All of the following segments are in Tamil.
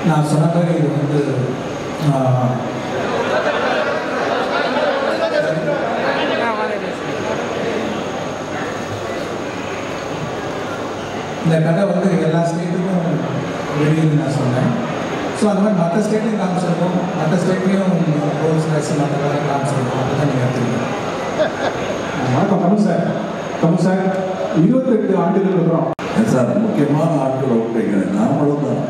நான் சொன்ன மாதிரி இது வந்து ஆஹ், இந்த கதை வந்து எல்லா ஸ்டேட்டுக்கும் வெளியுது நான் சொன்னேன் ஸோ அந்த மாதிரி மற்ற ஸ்டேட்லையும் காமிச்சிருக்கோம் மற்ற ஸ்டேட்லேயும் ரோல்ஸ் ரைஸ் மற்ற வேலை காமிச்சிருக்கோம் அதுதான் நீங்கள் எடுத்துக்கணும் வணக்கம் கமல் சார் கமல் சார் இருபத்தெட்டு ஆண்டுகளுக்கு அப்புறம் சார் முக்கியமான ஆட்களை விட்டீங்க நாமளும் தான்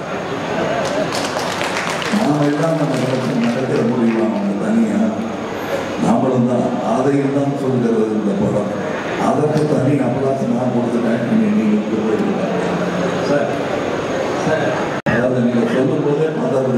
நாம எல்லாம் நம்ம நினைச்சு நடக்கிற முடியுமா அவங்க தனியா நாமளும் தான் அதையும் தான் சொல்கிறது இந்த படம் அதற்கு தனி அபலாசம் நான் கொடுத்துட்டேன் நீங்க நீங்க சார் சார் அதாவது நீங்க சொல்லும் போதே அதாவது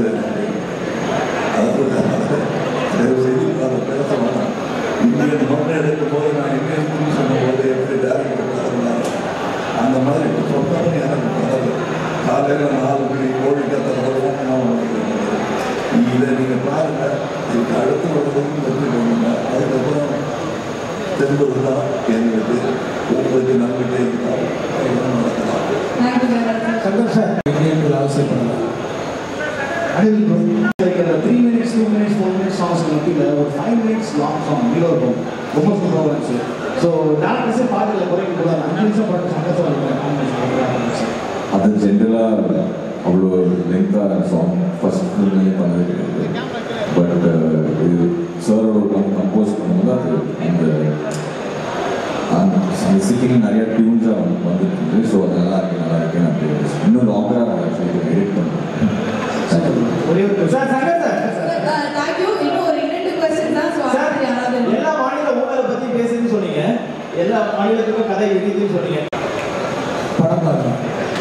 அதாவது தயவு செய்து அதை பேச வேணாம் இந்தியன் மண்ணை எடுக்கும் போது நான் இந்தியன் புண்ணு சொன்ன போது எப்படி டேரக்டர் இருந்தாலும் அந்த மாதிரி இப்போ சொன்னாலும் எனக்கு பரவாயில்ல காலையில் நாலு மணி கோழி கத்துறதும் நான் உங்களுக்கு இதை நீங்கள் பாருங்க இதுக்கு அடுத்து வர்றதுக்கும் வெற்றி பண்ணுங்க அதுக்கப்புறம் தென்பது தான் எங்களுக்கு உங்களுக்கு நம்பிக்கை இருந்தால் எல்லாம் நடக்கலாம் சங்கர் சார் இந்தியர்கள் அவசியப்படலாம் அனில் bro. Like அந்த three minutes two minutes four minutes songs மத்தியில் ஒரு five minutes long song hero இருக்கும் ரொம்ப சூப்பராக இருந்துச்சு ஸோ டேரக்டர்ஸே பாடல குறைக்க கூடாது அஞ்சு நிமிஷம் பாட்டு சங்கத்தில் இருந்துச்சு அது ஜென்ரலாக அவ்வளோ லென்த்தாக சாங் ஃபர்ஸ்ட் ஃபில்மே பண்ணது கிடையாது பட் இது சாரோட கம் கம்போஸ் பண்ணும்போது அது அந்த அந்த அந்த சிட்டிங் நிறைய டியூன்ஸாக வந்து வந்துட்டு இருந்துச்சு ஸோ அது நல்லா இருக்கு நல்லா இருக்கு நான் தெரியும் இன்னும் லாங்கராக ஆக்சுவலி எடிட் பண்ணுறேன் ஒரே ஒரு sir Shankar sir sir thank you இன்னும் ஒரு இரண்டு கொஸ்டின் தான் ஸோ சார், யாராவது எல்லா மாநில ஊழலை பத்தி பேசுன்னு சொன்னீங்க எல்லா மாநிலத்துக்கும் கதை எழுதின்னு சொன்னீங்க படம் பார்க்கலாம்